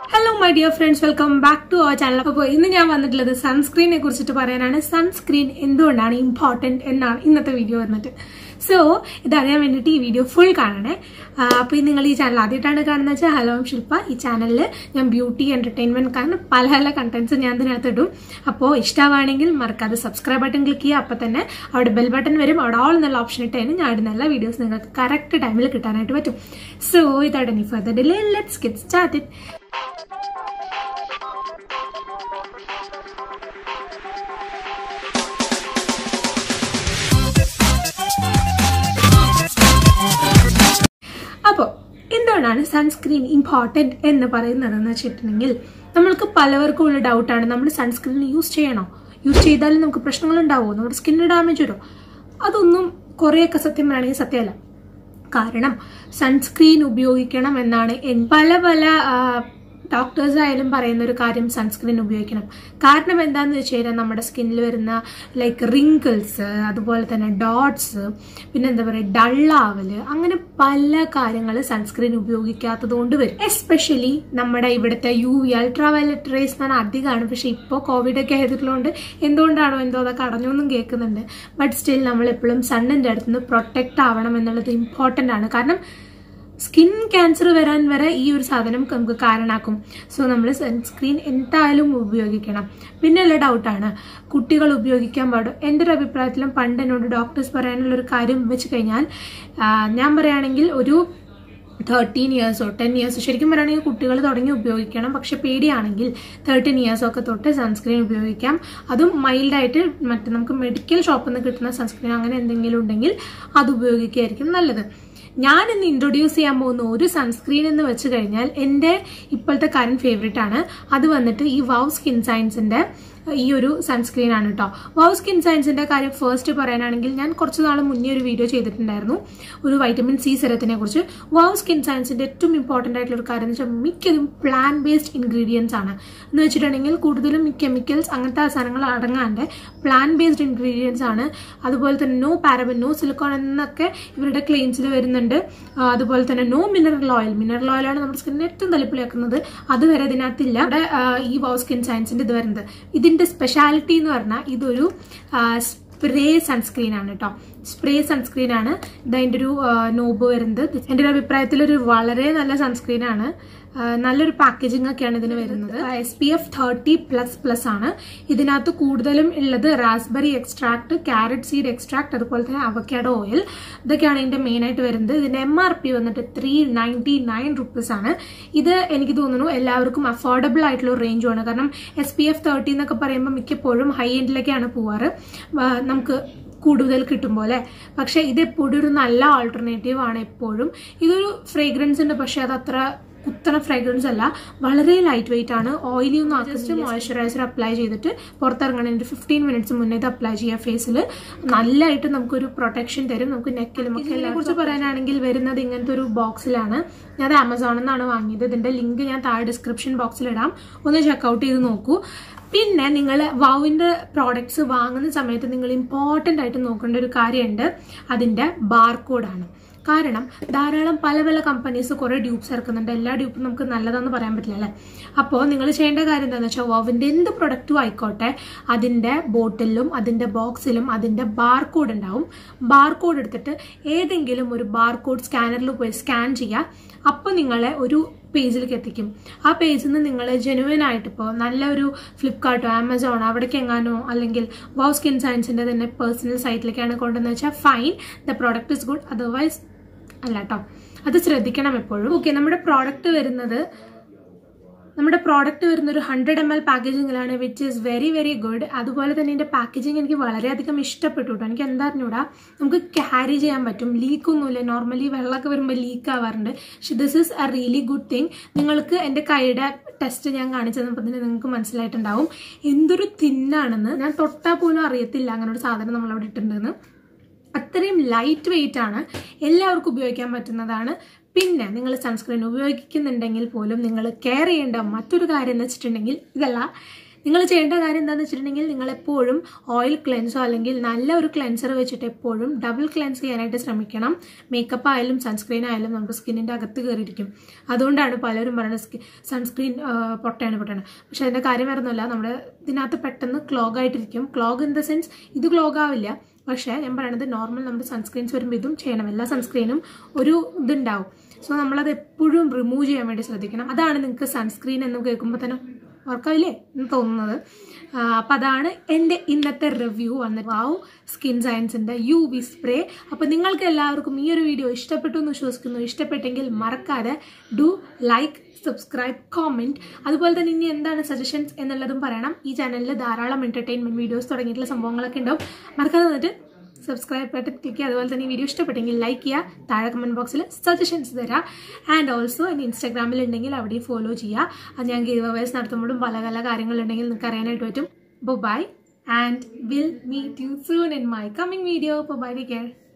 hello my dear friends welcome back to our channel അപ്പോൾ ഇന്ന് ഞാൻ വന്നിട്ടുള്ളത് സൺസ്ക്രീനെ കുറിച്ചിട്ട് പറയാനാണ് സൺസ്ക്രീൻ എന്തുകൊണ്ടാണ് ഇമ്പോർട്ടൻറ്റ് എന്നാണ് ഇന്നത്തെ വീഡിയോ വന്നിട്ട് സോ ഇതറിയാൻ വേണ്ടിയിട്ട് ഈ വീഡിയോ ഫുൾ കാണണേ അപ്പോൾ നിങ്ങൾ ഈ ചാനൽ ആദ്യമായിട്ടാണ് കാണുന്നത് വെച്ചാൽ ഹലോ ഐം ശില്പ ഈ ചാനലിൽ ഞാൻ ബ്യൂട്ടി എൻ്റർടൈൻമെൻറ്റ് കാരണം പല പല കണ്ടന്റ്സ് ഞാൻ ഇതിനകത്ത് ഇടും അപ്പോൾ ഇഷ്ടമാണെങ്കിൽ മറക്കാതെ സബ്സ്ക്രൈബ് ബട്ടൺ ക്ലിക്ക് ചെയ്യുക അപ്പോൾ തന്നെ അവിടെ ബെൽ ബട്ടൺ വരും അവിടെ ഓൾ എന്നുള്ള ഓപ്ഷൻ ഇട്ട് കഴിഞ്ഞാൽ ഞാൻ ഇടുന്ന എല്ലാ വീഡിയോസ് നിങ്ങൾക്ക് കറക്റ്റ് ടൈമിൽ കിട്ടാനായിട്ട് പറ്റും so without any further delay let's get start അപ്പോൾ എന്തുകൊണ്ടാണ് സൺസ്ക്രീൻ ഇമ്പോർട്ടൻറ്റ് എന്ന് പറയുന്നതെന്ന് വെച്ചിട്ടുണ്ടെങ്കിൽ നമ്മൾക്ക് പലവർക്കും ഉള്ള ഡൗട്ടാണ് നമ്മൾ സൺസ്ക്രീൻ യൂസ് ചെയ്യണോ യൂസ് ചെയ്താലും നമുക്ക് പ്രശ്നങ്ങൾ ഉണ്ടാവുമോ നമ്മുടെ സ്കിന്നിന് ഡാമേജ് വരുമോ അതൊന്നും കുറേയൊക്കെ സത്യം പറയുകയാണെങ്കിൽ സത്യമല്ല കാരണം സൺസ്ക്രീൻ ഉപയോഗിക്കണം എന്നാണ് എൻ- പല പല ഡോക്ടേഴ്സ് ആയാലും പറയുന്ന ഒരു കാര്യം സൺസ്ക്രീൻ ഉപയോഗിക്കണം കാരണം എന്താണെന്ന് വെച്ച് കഴിഞ്ഞാൽ നമ്മുടെ സ്കിന്നിൽ വരുന്ന ലൈക്ക് റിങ്കിൾസ് അതുപോലെ തന്നെ ഡോട്ട്സ് പിന്നെ എന്താ പറയുക ഡള്ളാവല് അങ്ങനെ പല കാര്യങ്ങൾ സൺസ്ക്രീൻ ഉപയോഗിക്കാത്തത് കൊണ്ട് വരും എസ്പെഷ്യലി നമ്മുടെ ഇവിടുത്തെ U V ultraviolet rays എന്ന് പറഞ്ഞാൽ അധികമാണ് പക്ഷെ ഇപ്പോൾ കോവിഡ് ഒക്കെ ആയതുകൊണ്ട് എന്തുകൊണ്ടാണോ എന്തോ അതൊക്കെ അടഞ്ഞൊന്നും കേൾക്കുന്നുണ്ട് ബട്ട് സ്റ്റിൽ നമ്മൾ എപ്പോഴും സണ്ണിൻ്റെ അടുത്ത് നിന്ന് പ്രൊട്ടക്റ്റ് ആവണം എന്നുള്ളത് ഇമ്പോർട്ടൻ്റ് ആണ് കാരണം സ്കിൻ ക്യാൻസർ വരാൻ വരെ ഈ ഒരു സാധനം നമുക്ക് കാരണമാക്കും സോ നമ്മൾ സൺസ്ക്രീൻ എന്തായാലും ഉപയോഗിക്കണം പിന്നെ ഉള്ള ഡൗട്ടാണ് കുട്ടികൾ ഉപയോഗിക്കാൻ പാടും എൻ്റെ ഒരു അഭിപ്രായത്തിലും പണ്ട് എന്നോട് ഡോക്ടേഴ്സ് പറയാനുള്ള ഒരു കാര്യം വെച്ച് കഴിഞ്ഞാൽ ആ, ഞാൻ പറയുകയാണെങ്കിൽ ഒരു തേർട്ടീൻ ഇയേഴ്സോ ടെൻ ഇയേഴ്സോ ശരിക്കും പറയുകയാണെങ്കിൽ കുട്ടികൾ തുടങ്ങി ഉപയോഗിക്കണം പക്ഷെ പേടിയാണെങ്കിൽ തേർട്ടീൻ ഇയേഴ്സോ ഒക്കെ തൊട്ട് സൺസ്ക്രീൻ ഉപയോഗിക്കാം അതും മൈൽഡായിട്ട് മറ്റേ നമുക്ക് മെഡിക്കൽ ഷോപ്പിൽ നിന്ന് കിട്ടുന്ന സൺസ്ക്രീൻ അങ്ങനെ എന്തെങ്കിലും ഉണ്ടെങ്കിൽ അത് ഉപയോഗിക്കുകയായിരിക്കും നല്ലത് ഞാൻ ഇന്ന് ഇൻട്രൊഡ്യൂസ് ചെയ്യാൻ പോകുന്ന ഒരു സൺസ്ക്രീൻ എന്ന് വെച്ച് കഴിഞ്ഞാൽ എൻ്റെ ഇപ്പോഴത്തെ കറണ്ട് ഫേവറേറ്റ് ആണ് അത് വന്നിട്ട് ഈ വൗ സ്കിൻ സയൻസിന്റെ ഈ ഒരു സൺസ്ക്രീൻ ആണ് കേട്ടോ വൗ സ്കിൻ സയൻസിന്റെ കാര്യം ഫസ്റ്റ് പറയാനാണെങ്കിൽ ഞാൻ കുറച്ച് നാൾ മുന്നേ ഒരു വീഡിയോ ചെയ്തിട്ടുണ്ടായിരുന്നു ഒരു വൈറ്റമിൻ സി സെറത്തിനെ കുറിച്ച് വൗ സ്കിൻ സയൻസിന്റെ ഏറ്റവും ഇമ്പോർട്ടന്റ് ആയിട്ടുള്ള ഒരു കാര്യം എന്ന് വെച്ചാൽ മിക്കതും പ്ലാൻ ബേസ്ഡ് ഇൻഗ്രീഡിയൻസ് ആണ് എന്ന് വെച്ചിട്ടുണ്ടെങ്കിൽ കൂടുതലും ഈ കെമിക്കൽസ് അങ്ങനത്തെ സാധനങ്ങൾ അടങ്ങാണ്ട് പ്ലാൻ ബേസ്ഡ് ഇൻഗ്രീഡിയൻസ് ആണ് അതുപോലെ തന്നെ നോ പാരബൻ നോ സിലിക്കോൺ എന്നൊക്കെ ഇവരുടെ ക്ലെയിംസിൽ വരുന്നുണ്ട് ആ, അതുപോലെ തന്നെ നോ മിനറൽ ഓയിൽ മിനറൽ ഓയിലാണ് നമ്മുടെ സ്കിന്നിനെ ഏറ്റവും തലപ്പിലാക്കുന്നത് അത് വരെ ഇതിനകത്തില്ല ഇവിടെ ആ, ഈ വൗ സ്കിൻ സയൻസിന്റെ ഇത് വരുന്നത് ഇതിന്റെ സ്പെഷ്യാലിറ്റി എന്ന് പറഞ്ഞാൽ ഇതൊരു സ്പ്രേ സൺസ്ക്രീൻ ആണ് കേട്ടോ സ്പ്രേ സൺസ്ക്രീൻ ആണ് ഇത് അതിന്റെ ഒരു നോബ് വരുന്നത് എൻ്റെ ഒരു അഭിപ്രായത്തിൽ ഒരു വളരെ നല്ല സൺസ്ക്രീൻ ആണ് ആ, നല്ലൊരു പാക്കേജിംഗ് ഒക്കെയാണ് ഇതിന് വരുന്നത് S P F thirty plus plus ആണ് ഇതിനകത്ത് കൂടുതലും ഉള്ളത് raspberry extract carrot seed extract അതുപോലെ തന്നെ അവക്കാഡോ ഓയിൽ ഇതൊക്കെയാണ് ഇതിന്റെ മെയിൻ ആയിട്ട് വരുന്നത് ഇതിന്റെ എം ആർ പി വന്നിട്ട് ത്രീ നയൻറ്റി നയൻ റുപ്പീസ് ആണ് ഇത് എനിക്ക് തോന്നുന്നു എല്ലാവർക്കും അഫോർഡബിൾ ആയിട്ടുള്ള ഒരു റേഞ്ചുമാണ് കാരണം എസ് പി എഫ് തേർട്ടി എന്നൊക്കെ പറയുമ്പോൾ മിക്കപ്പോഴും ഹൈ എൻഡിലേക്കാണ് പോവാറ് ആ, നമുക്ക് കൂടുതൽ കിട്ടും പോലെ പക്ഷെ ഇത് എപ്പോഴും ഒരു നല്ല ആൾട്ടർനേറ്റീവ് ആണ് എപ്പോഴും ഇതൊരു ഫ്രേഗ്രൻസ് ഉണ്ട് പക്ഷെ അത് അത്ര കുത്തണ ഫ്രേഗ്രൻസ് അല്ല വളരെ ലൈറ്റ് വെയിറ്റ് ആണ് ഓയിലി ഒന്നും ജസ്റ്റ് മോയ്സ്ചറൈസർ അപ്ലൈ ചെയ്തിട്ട് പുറത്തിറങ്ങണതിന് ഫിഫ്റ്റീൻ മിനിറ്റ്സ് മുന്നേ ഇത് അപ്ലൈ ചെയ്യുക ഫേസിൽ നല്ലതായിട്ട് നമുക്കൊരു പ്രൊട്ടക്ഷൻ തരും നമുക്ക് നെക്കിലും ഒക്കെ ഇതിനെ കുറിച്ച് പറയാനാണെങ്കിൽ വരുന്നത് ഇങ്ങനത്തെ ഒരു ബോക്സിലാണ് ഞാൻ അത് ആമസോണിൽ നിന്നാണ് വാങ്ങിയത് ഇതിന്റെ ലിങ്ക് ഞാൻ താഴെ ഡിസ്ക്രിപ്ഷൻ ബോക്സിൽ ഇടാം ഒന്ന് ചെക്കൗട്ട് ചെയ്ത് നോക്കൂ പിന്നെ നിങ്ങൾ വൗവിന്റെ പ്രോഡക്ട്സ് വാങ്ങുന്ന സമയത്ത് നിങ്ങൾ ഇമ്പോർട്ടൻ്റ് ആയിട്ട് നോക്കേണ്ട ഒരു കാര്യമുണ്ട് അതിന്റെ ബാർകോഡാണ് കാരണം ധാരാളം പല പല കമ്പനീസ് കുറെ ഡ്യൂപ്സ് ഇറക്കുന്നുണ്ട് എല്ലാ ഡ്യൂപ്പും നമുക്ക് നല്ലതാണെന്ന് പറയാൻ പറ്റില്ല അല്ലേ അപ്പോൾ നിങ്ങൾ ചെയ്യേണ്ട കാര്യം എന്താണെന്ന് വെച്ചാൽ വവിൻ്റെ എന്ത് പ്രൊഡക്റ്റും ആയിക്കോട്ടെ അതിൻ്റെ ബോട്ടിലും അതിൻ്റെ ബോക്സിലും അതിൻ്റെ ബാർകോഡ് ഉണ്ടാവും ബാർകോഡ് എടുത്തിട്ട് ഏതെങ്കിലും ഒരു ബാർകോഡ് സ്കാനറിൽ പോയി സ്കാൻ ചെയ്യുക അപ്പോൾ നിങ്ങളെ ഒരു പേജിലേക്ക് എത്തിക്കും ആ പേജിൽ നിന്ന് നിങ്ങൾ ജെനുവൻ ആയിട്ട് ഇപ്പോൾ നല്ലൊരു ഫ്ലിപ്കാർട്ടോ ആമസോൺ അവിടേക്ക് എങ്ങാനോ അല്ലെങ്കിൽ വൗ സ്കിൻ സയൻസിൻ്റെ തന്നെ പേഴ്സണൽ സൈറ്റിലേക്കാണ് കൊണ്ടുവന്ന് വെച്ചാൽ fine the product is good otherwise അല്ല കേട്ടോ അത് ശ്രദ്ധിക്കണം എപ്പോഴും ഓക്കെ നമ്മുടെ പ്രോഡക്റ്റ് വരുന്നത് നമ്മുടെ പ്രോഡക്റ്റ് വരുന്ന ഒരു ഹൺഡ്രഡ് എം എൽ പാക്കേജിങ്ങിലാണ് which is very very good അതുപോലെ തന്നെ ഇതിൻ്റെ പാക്കേജിങ് എനിക്ക് വളരെയധികം ഇഷ്ടപ്പെട്ടു കേട്ടോ എനിക്ക് എന്താ അറിഞ്ഞൂടാ നമുക്ക് ക്യാരി ചെയ്യാൻ പറ്റും ലീക്കൊന്നുമില്ല നോർമലി വെള്ളമൊക്കെ വരുമ്പോൾ ലീക്ക് ആവാറുണ്ട് പക്ഷെ this is a really good thing നിങ്ങൾക്ക് എൻ്റെ കൈയുടെ ടെസ്റ്റ് ഞാൻ കാണിച്ചു തന്നപ്പോൾ തന്നെ നിങ്ങൾക്ക് മനസ്സിലായിട്ടുണ്ടാവും എന്തൊരു തിന്നാണെന്ന് ഞാൻ തൊട്ടാൽ പോലും അറിയത്തില്ല അങ്ങനെ ഒരു സാധനം നമ്മളവിടെ ഇട്ടിട്ടുണ്ടെന്ന് അത്രയും ലൈറ്റ് വെയിറ്റ് ആണ് എല്ലാവർക്കും ഉപയോഗിക്കാൻ പറ്റുന്നതാണ് പിന്നെ നിങ്ങൾ സൺസ്ക്രീൻ ഉപയോഗിക്കുന്നുണ്ടെങ്കിൽ പോലും നിങ്ങൾ കെയർ ചെയ്യേണ്ട മറ്റൊരു കാര്യം എന്ന് വെച്ചിട്ടുണ്ടെങ്കിൽ ഇതല്ല നിങ്ങൾ ചെയ്യേണ്ട കാര്യം എന്താണെന്ന് വെച്ചിട്ടുണ്ടെങ്കിൽ നിങ്ങൾ എപ്പോഴും ഓയിൽ ക്ലെൻസോ അല്ലെങ്കിൽ നല്ല ഒരു ക്ലെൻസർ വെച്ചിട്ട് എപ്പോഴും ഡബിൾ ക്ലെൻസ് ചെയ്യാനായിട്ട് ശ്രമിക്കണം മേക്കപ്പ് ആയാലും സൺസ്ക്രീൻ ആയാലും നമ്മുടെ സ്കിന്നിൻ്റെ അകത്ത് കയറിയിരിക്കും അതുകൊണ്ടാണ് പലരും പറയുന്നത് സ്കി സൺസ്ക്രീൻ പൊട്ടയാണ് പൊട്ടയാണ് പക്ഷെ അതിൻ്റെ കാര്യം വരുന്നില്ല നമ്മുടെ ഇതിനകത്ത് പെട്ടെന്ന് ക്ലോഗ് ആയിട്ടിരിക്കും ക്ലോഗ് ഇൻ ദ സെൻസ് ഇത് ക്ലോഗ് ആവില്ല പക്ഷേ ഞാൻ പറയണത് നോർമൽ നമ്മുടെ സൺസ്ക്രീൻസ് വരുമ്പോൾ ഇതും ചെയ്യണം എല്ലാ സൺസ്ക്രീനും ഒരു ഇതുണ്ടാവും സോ നമ്മളത് എപ്പോഴും റിമൂവ് ചെയ്യാൻ വേണ്ടി ശ്രദ്ധിക്കണം അതാണ് നിങ്ങൾക്ക് സൺസ്ക്രീൻ എന്ന് കേൾക്കുമ്പോൾ തന്നെ ഓർക്കാവില്ലേ എന്ന് തോന്നുന്നത് അപ്പം അതാണ് എൻ്റെ ഇന്നത്തെ റിവ്യൂ വന്നിട്ട് വാവ് സ്കിൻ സയൻസിൻ്റെ യു വി സ്പ്രേ അപ്പോൾ നിങ്ങൾക്ക് എല്ലാവർക്കും ഈ ഒരു വീഡിയോ ഇഷ്ടപ്പെട്ടു എന്ന് വിശ്വസിക്കുന്നു ഇഷ്ടപ്പെട്ടെങ്കിൽ മറക്കാതെ ഡു ലൈക്ക് സബ്സ്ക്രൈബ് കോമെൻറ്റ് അതുപോലെ തന്നെ ഇനി എന്താണ് സജഷൻസ് എന്നുള്ളതും പറയണം ഈ ചാനലിൽ ധാരാളം എൻ്റർടൈൻമെൻറ്റ് വീഡിയോസ് തുടങ്ങിയിട്ടുള്ള സംഭവങ്ങളൊക്കെ ഉണ്ടാവും മറക്കാതെ വന്നിട്ട് സബ്സ്ക്രൈബ് ബട്ടൺ ക്ലിക്ക് ചെയ്യുക അതുപോലെ തന്നെ ഈ വീഡിയോ ഇഷ്ടപ്പെട്ടെങ്കിൽ ലൈക്ക് ചെയ്യുക താഴെ കമൻറ്റ് ബോക്സിൽ സജഷൻസ് തരാം ആൻഡ് ഓൾസോ എൻ്റെ ഇൻസ്റ്റാഗ്രാമിൽ ഉണ്ടെങ്കിൽ അവിടെയും ഫോളോ ചെയ്യുക അത് ഞാൻ ഗീവ് അവേഴ്സ് നടത്തുമ്പോഴും പല പല കാര്യങ്ങളുണ്ടെങ്കിൽ നിങ്ങൾക്ക് അറിയാനായിട്ട് പറ്റും bye and will meet you soon in my coming video bye take care